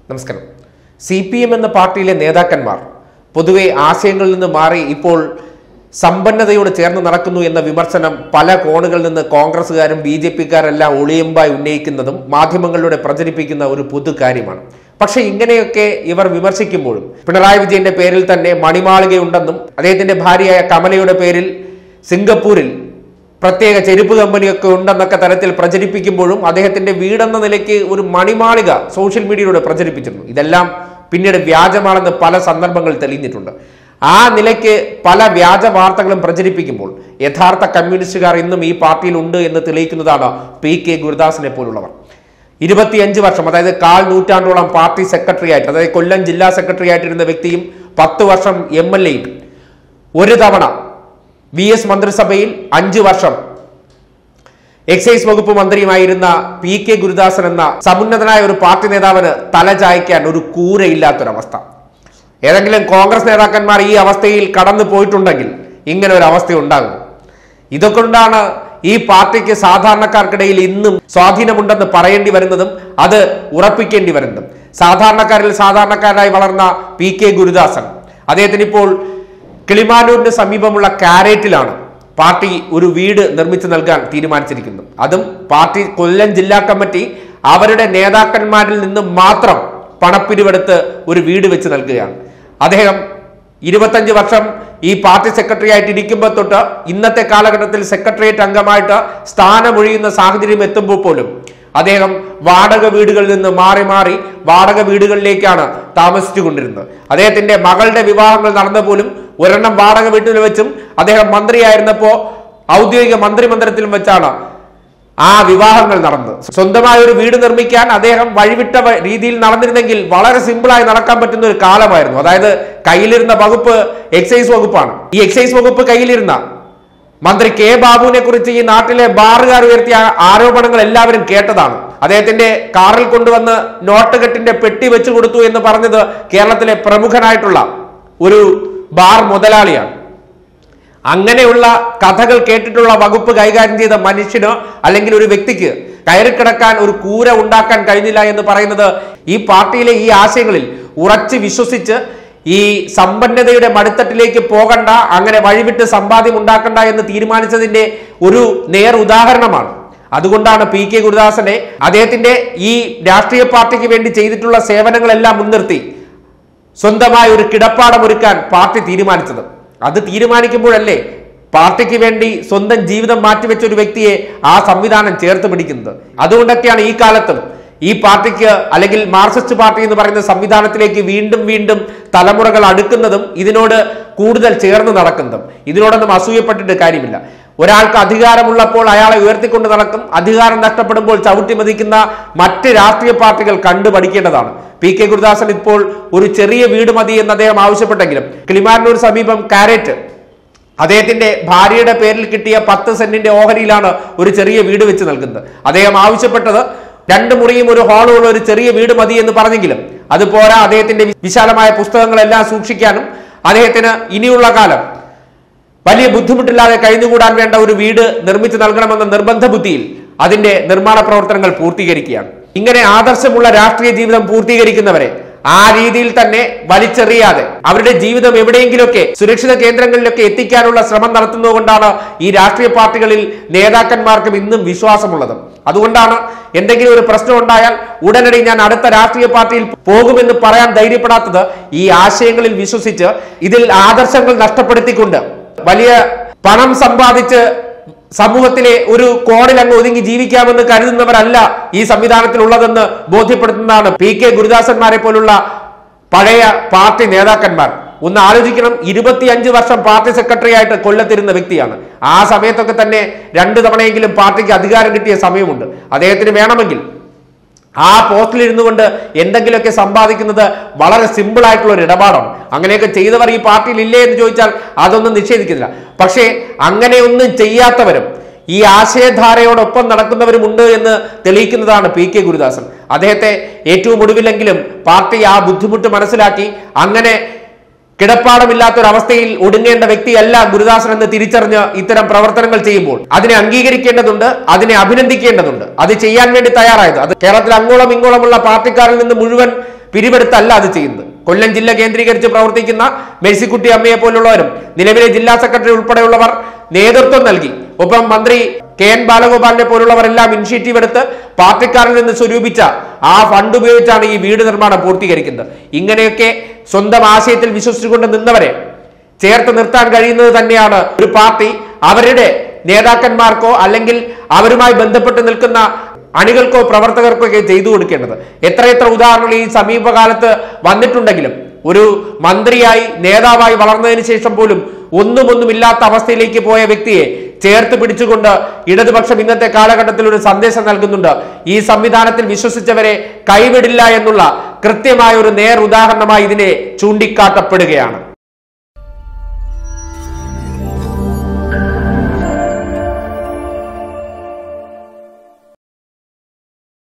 നമസ്കാരം C P M എന്ന പാർട്ടിയിലെ നേതാക്കന്മാർ പൊതുവെ ആശയങ്ങളിൽ നിന്ന് മാറി ഇപ്പോൾ സമ്പന്നതയോട് ചേർന്ന് നടക്കുന്നു എന്ന വിമർശനം പല കോണുകളിൽ നിന്ന് കോൺഗ്രസ്സുകാരും ബി ജെ പിക്കാരെല്ലാം ഒളിയമ്പായി ഉന്നയിക്കുന്നതും മാധ്യമങ്ങളിലൂടെ പ്രചരിപ്പിക്കുന്ന ഒരു പൊതു കാര്യമാണ് പക്ഷെ ഇങ്ങനെയൊക്കെ ഇവർ വിമർശിക്കുമ്പോഴും പിണറായി വിജയന്റെ പേരിൽ തന്നെ മണിമാളികയുണ്ടെന്നും അദ്ദേഹത്തിന്റെ ഭാര്യയായ കമലയുടെ പേരിൽ സിംഗപ്പൂരിൽ പ്രത്യേക ചെരുപ്പ് കമ്പനിയൊക്കെ ഉണ്ടെന്നൊക്കെ തരത്തിൽ പ്രചരിപ്പിക്കുമ്പോഴും അദ്ദേഹത്തിന്റെ വീടെന്ന നിലയ്ക്ക് ഒരു മണിമാളിക സോഷ്യൽ മീഡിയയിലൂടെ പ്രചരിപ്പിച്ചിരുന്നു ഇതെല്ലാം പിന്നീട് വ്യാജമാണെന്ന് പല സന്ദർഭങ്ങളിൽ തെളിഞ്ഞിട്ടുണ്ട് ആ നിലയ്ക്ക് പല വ്യാജ വാർത്തകളും പ്രചരിപ്പിക്കുമ്പോൾ യഥാർത്ഥ കമ്മ്യൂണിസ്റ്റുകാർ ഇന്നും ഈ പാർട്ടിയിൽ ഉണ്ട് എന്ന് തെളിയിക്കുന്നതാണ് പി കെ ഗുരുദാസിനെ പോലുള്ളവർ ഇരുപത്തിയഞ്ച് വർഷം അതായത് കാൽ നൂറ്റാണ്ടോളം പാർട്ടി സെക്രട്ടറി ആയിട്ട് അതായത് കൊല്ലം ജില്ലാ സെക്രട്ടറി ആയിട്ടിരുന്ന വ്യക്തിയും പത്ത് വർഷം എം എൽ എയും ഒരു തവണ വി എസ് മന്ത്രിസഭയിൽ അഞ്ച് വർഷം എക്സൈസ് വകുപ്പ് മന്ത്രിയുമായിരുന്ന പി കെ ഗുരുദാസൻ എന്ന സമുന്നതനായ ഒരു പാർട്ടി നേതാവിന് തലചായ്ക്കാൻ ഒരു കൂരയില്ലാത്തൊരവസ്ഥ ഏതെങ്കിലും കോൺഗ്രസ് നേതാക്കന്മാർ ഈ അവസ്ഥയിൽ കടന്നു പോയിട്ടുണ്ടെങ്കിൽ ഇങ്ങനെ ഒരു അവസ്ഥ ഉണ്ടാകും ഇതൊക്കെ കൊണ്ടാണ് ഈ പാർട്ടിക്ക് സാധാരണക്കാർക്കിടയിൽ ഇന്നും സ്വാധീനമുണ്ടെന്ന് പറയേണ്ടി വരുന്നതും അത് ഉറപ്പിക്കേണ്ടി വരുന്നതും സാധാരണക്കാരിൽ സാധാരണക്കാരായി വളർന്ന പി കെ ഗുരുദാസൻ അദ്ദേഹത്തിന് ഇപ്പോൾ കിളിമാനൂരിന് സമീപമുള്ള കാരേറ്റിലാണ് പാർട്ടി ഒരു വീട് നിർമ്മിച്ചു നൽകാൻ തീരുമാനിച്ചിരിക്കുന്നത് അതും പാർട്ടി കൊല്ലം ജില്ലാ കമ്മിറ്റി അവരുടെ നേതാക്കന്മാരിൽ നിന്ന് മാത്രം പണപ്പിരിവെടുത്ത് ഒരു വീട് വെച്ച് നൽകുകയാണ് അദ്ദേഹം ഇരുപത്തഞ്ച് വർഷം ഈ പാർട്ടി സെക്രട്ടറി ആയിട്ട് ഇരിക്കുമ്പോൾ തൊട്ട് ഇന്നത്തെ കാലഘട്ടത്തിൽ സെക്രട്ടേറിയറ്റ് അംഗമായിട്ട് സ്ഥാനമൊഴിയുന്ന സാഹചര്യം എത്തുമ്പോൾ പോലും അദ്ദേഹം വാടക വീടുകളിൽ നിന്ന് മാറി മാറി വാടക വീടുകളിലേക്കാണ് താമസിച്ചു കൊണ്ടിരുന്നത് അദ്ദേഹത്തിന്റെ മകളുടെ വിവാഹങ്ങൾ നടന്ന പോലും ഒരെണ്ണം വാടക വീട്ടിൽ വെച്ചും അദ്ദേഹം മന്ത്രിയായിരുന്നപ്പോ ഔദ്യോഗിക മന്ത്രിമന്ദിരത്തിലും വെച്ചാണ് ആ വിവാഹങ്ങൾ നടന്നത് സ്വന്തമായ ഒരു വീട് നിർമ്മിക്കാൻ അദ്ദേഹം വഴിവിട്ട വ- രീതിയിൽ നടന്നിരുന്നെങ്കിൽ വളരെ സിമ്പിളായി നടക്കാൻ പറ്റുന്ന ഒരു കാലമായിരുന്നു അതായത് കയ്യിലിരുന്ന വകുപ്പ് എക്സൈസ് വകുപ്പാണ് ഈ എക്സൈസ് വകുപ്പ് കയ്യിലിരുന്ന മന്ത്രി കെ ബാബുവിനെ കുറിച്ച് ഈ നാട്ടിലെ ബാറുകാർ ഉയർത്തിയ ആരോപണങ്ങൾ എല്ലാവരും കേട്ടതാണ് അദ്ദേഹത്തിന്റെ കാറിൽ കൊണ്ടുവന്ന് നോട്ടുകെട്ടിന്റെ പെട്ടി വെച്ചു കൊടുത്തു എന്ന് പറഞ്ഞത് കേരളത്തിലെ പ്രമുഖനായിട്ടുള്ള ഒരു ബാർ മുതലാളിയാണ് അങ്ങനെയുള്ള കഥകൾ കേട്ടിട്ടുള്ള വകുപ്പ് കൈകാര്യം ചെയ്ത മനുഷ്യനോ അല്ലെങ്കിൽ ഒരു വ്യക്തിക്ക് കയറിക്കിടക്കാൻ ഒരു കൂര ഉണ്ടാക്കാൻ കഴിഞ്ഞില്ല എന്ന് പറയുന്നത് ഈ പാർട്ടിയിലെ ഈ ആശയങ്ങളിൽ ഉറച്ച് വിശ്വസിച്ച് ഈ സമ്പന്നതയുടെ മടിത്തട്ടിലേക്ക് പോകണ്ട അങ്ങനെ വഴിവിട്ട് സമ്പാദ്യം ഉണ്ടാക്കണ്ട എന്ന് തീരുമാനിച്ചതിന്റെ ഒരു നേർ ഉദാഹരണമാണ് അതുകൊണ്ടാണ് പി കെ ഗുരുദാസനെ അദ്ദേഹത്തിന്റെ ഈ രാഷ്ട്രീയ പാർട്ടിക്ക് വേണ്ടി ചെയ്തിട്ടുള്ള സേവനങ്ങളെല്ലാം മുൻനിർത്തി സ്വന്തമായ ഒരു കിടപ്പാടം ഒരുക്കാൻ പാർട്ടി തീരുമാനിച്ചത് അത് തീരുമാനിക്കുമ്പോഴല്ലേ പാർട്ടിക്ക് വേണ്ടി സ്വന്തം ജീവിതം മാറ്റിവെച്ച ഒരു വ്യക്തിയെ ആ സംവിധാനം ചേർത്ത് പിടിക്കുന്നത് അതുകൊണ്ടൊക്കെയാണ് ഈ കാലത്തും ഈ പാർട്ടിക്ക് അല്ലെങ്കിൽ മാർക്സിസ്റ്റ് പാർട്ടി എന്ന് പറയുന്ന സംവിധാനത്തിലേക്ക് വീണ്ടും വീണ്ടും തലമുറകൾ അടുക്കുന്നതും ഇതിനോട് കൂടുതൽ ചേർന്ന് നടക്കുന്നതും ഇതിനോടൊന്നും അസൂയപ്പെട്ടിട്ട് കാര്യമില്ല ഒരാൾക്ക് അധികാരമുള്ളപ്പോൾ അയാളെ ഉയർത്തിക്കൊണ്ട് നടക്കും അധികാരം നഷ്ടപ്പെടുമ്പോൾ ചവിട്ടി മതിക്കുന്ന മറ്റ് രാഷ്ട്രീയ പാർട്ടികൾ കണ്ടു പഠിക്കേണ്ടതാണ് പി കെ ഗുരുദാസൻ ഇപ്പോൾ ഒരു ചെറിയ വീട് മതി എന്ന് അദ്ദേഹം ആവശ്യപ്പെട്ടെങ്കിലും കിളിമാനൂർ സമീപം കാരറ്റ് അദ്ദേഹത്തിന്റെ ഭാര്യയുടെ പേരിൽ കിട്ടിയ പത്ത് സെന്റിന്റെ ഓഹരിയിലാണ് ഒരു ചെറിയ വീട് വെച്ച് നൽകുന്നത് അദ്ദേഹം ആവശ്യപ്പെട്ടത് രണ്ട് മുറിയും ഒരു ഹാളും ഉള്ള ഒരു ചെറിയ വീട് മതി എന്ന് പറഞ്ഞെങ്കിലും അത് പോരാ അദ്ദേഹത്തിന്റെ വിശാലമായ പുസ്തകങ്ങളെല്ലാം സൂക്ഷിക്കാനും അദ്ദേഹത്തിന് ഇനിയുള്ള കാലം വലിയ ബുദ്ധിമുട്ടില്ലാതെ കഴിഞ്ഞുകൂടാൻ വേണ്ട ഒരു വീട് നിർമ്മിച്ചു നൽകണമെന്ന നിർബന്ധ ബുദ്ധിയിൽ അതിന്റെ നിർമ്മാണ പ്രവർത്തനങ്ങൾ പൂർത്തീകരിക്കുകയാണ് ഇങ്ങനെ ആദർശമുള്ള രാഷ്ട്രീയ ജീവിതം പൂർത്തീകരിക്കുന്നവരെ ആ രീതിയിൽ തന്നെ വലിച്ചെറിയാതെ അവരുടെ ജീവിതം എവിടെയെങ്കിലുമൊക്കെ സുരക്ഷിത കേന്ദ്രങ്ങളിലൊക്കെ എത്തിക്കാനുള്ള ശ്രമം നടത്തുന്നതുകൊണ്ടാണ് ഈ രാഷ്ട്രീയ പാർട്ടികളിൽ നേതാക്കന്മാർക്കും ഇന്നും വിശ്വാസമുള്ളത് അതുകൊണ്ടാണ് എന്തെങ്കിലും ഒരു പ്രശ്നം ഉണ്ടായാൽ ഉടനടി ഞാൻ അടുത്ത രാഷ്ട്രീയ പാർട്ടിയിൽ പോകുമെന്ന് പറയാൻ ധൈര്യപ്പെടാത്തത് ഈ ആശയങ്ങളിൽ വിശ്വസിച്ച് ഇതിൽ ആദർശങ്ങൾ നഷ്ടപ്പെടുത്തിക്കൊണ്ട് വലിയ പണം സമ്പാദിച്ച് സമൂഹത്തിലെ ഒരു കോണിൽ അങ്ങ് ഒതുങ്ങി ജീവിക്കാമെന്ന് കരുതുന്നവരല്ല ഈ സംവിധാനത്തിൽ ഉള്ളതെന്ന് ബോധ്യപ്പെടുത്തുന്നതാണ് പി കെ ഗുരുദാസന്മാരെ പോലുള്ള പഴയ പാർട്ടി നേതാക്കന്മാർ ഒന്ന് ആലോചിക്കണം ഇരുപത്തിയഞ്ച് വർഷം പാർട്ടി സെക്രട്ടറി ആയിട്ട് കൊല്ലത്തിരുന്ന വ്യക്തിയാണ് ആ സമയത്തൊക്കെ തന്നെ രണ്ടു തവണയെങ്കിലും പാർട്ടിക്ക് അധികാരം കിട്ടിയ സമയമുണ്ട് അദ്ദേഹത്തിന് വേണമെങ്കിൽ ആ പോസ്റ്റിൽ ഇരുന്നു കൊണ്ട് എന്തെങ്കിലുമൊക്കെ സമ്പാദിക്കുന്നത് വളരെ സിമ്പിൾ ആയിട്ടുള്ള ഒരു ഇടപാടാണ് അങ്ങനെയൊക്കെ ചെയ്തവർ ഈ പാർട്ടിയിൽ ഇല്ലേ എന്ന് ചോദിച്ചാൽ അതൊന്നും നിഷേധിക്കുന്നില്ല പക്ഷേ അങ്ങനെയൊന്നും ചെയ്യാത്തവരും ഈ ആശയധാരയോടൊപ്പം നടക്കുന്നവരുമുണ്ട് എന്ന് തെളിയിക്കുന്നതാണ് പി കെ ഗുരുദാസൻ അദ്ദേഹത്തെ ഏറ്റവും ഒടുവിലെങ്കിലും പാർട്ടി ആ ബുദ്ധിമുട്ട് മനസ്സിലാക്കി അങ്ങനെ കിടപ്പാടമില്ലാത്തൊരവസ്ഥയിൽ ഒടുങ്ങേണ്ട വ്യക്തിയല്ല ഗുരുദാസൻ എന്ന് തിരിച്ചറിഞ്ഞ് ഇത്തരം പ്രവർത്തനങ്ങൾ ചെയ്യുമ്പോൾ അതിനെ അംഗീകരിക്കേണ്ടതുണ്ട് അതിനെ അഭിനന്ദിക്കേണ്ടതുണ്ട് അത് ചെയ്യാൻ വേണ്ടി തയ്യാറായത് അത് കേരളത്തിൽ അങ്ങോളം ഇങ്ങോളമുള്ള പാർട്ടിക്കാരിൽ നിന്ന് മുഴുവൻ പിരിവെടുത്തല്ല അത് ചെയ്യുന്നത് കൊല്ലം ജില്ല കേന്ദ്രീകരിച്ച് പ്രവർത്തിക്കുന്ന മേഴ്സിക്കുട്ടി അമ്മയെ പോലുള്ളവരും നിലവിലെ ജില്ലാ സെക്രട്ടറി ഉൾപ്പെടെയുള്ളവർ നേതൃത്വം നൽകി ഒപ്പം മന്ത്രി കെ എൻ ബാലഗോപാലിനെ പോലുള്ളവരെല്ലാം ഇനിഷ്യേറ്റീവ് എടുത്ത് പാർട്ടിക്കാരിൽ നിന്ന് സ്വരൂപിച്ച ആ ഫണ്ട് ഉപയോഗിച്ചാണ് ഈ വീട് നിർമ്മാണം പൂർത്തീകരിക്കുന്നത് ഇങ്ങനെയൊക്കെ സ്വന്തം ആശയത്തിൽ വിശ്വസിച്ചുകൊണ്ട് നിന്നവരെ ചേർത്ത് നിർത്താൻ കഴിയുന്നത് തന്നെയാണ് ഒരു പാർട്ടി അവരുടെ നേതാക്കന്മാർക്കോ അല്ലെങ്കിൽ അവരുമായി ബന്ധപ്പെട്ട് നിൽക്കുന്ന അണികൾക്കോ പ്രവർത്തകർക്കോ ഒക്കെ ചെയ്തു കൊടുക്കേണ്ടത് എത്രയെത്ര ഉദാഹരണങ്ങൾ ഈ സമീപകാലത്ത് വന്നിട്ടുണ്ടെങ്കിലും ഒരു മന്ത്രിയായി നേതാവായി വളർന്നതിന് ശേഷം പോലും ഒന്നും ഒന്നും ഇല്ലാത്ത അവസ്ഥയിലേക്ക് പോയ വ്യക്തിയെ ചേർത്ത് പിടിച്ചുകൊണ്ട് ഇടതുപക്ഷം ഇന്നത്തെ കാലഘട്ടത്തിൽ ഒരു സന്ദേശം നൽകുന്നുണ്ട് ഈ സംവിധാനത്തിൽ വിശ്വസിച്ചവരെ കൈവിടില്ല എന്നുള്ള കൃത്യമായ ഒരു നേർ ഉദാഹരണമായി ഇതിനെ ചൂണ്ടിക്കാട്ടപ്പെടുകയാണ്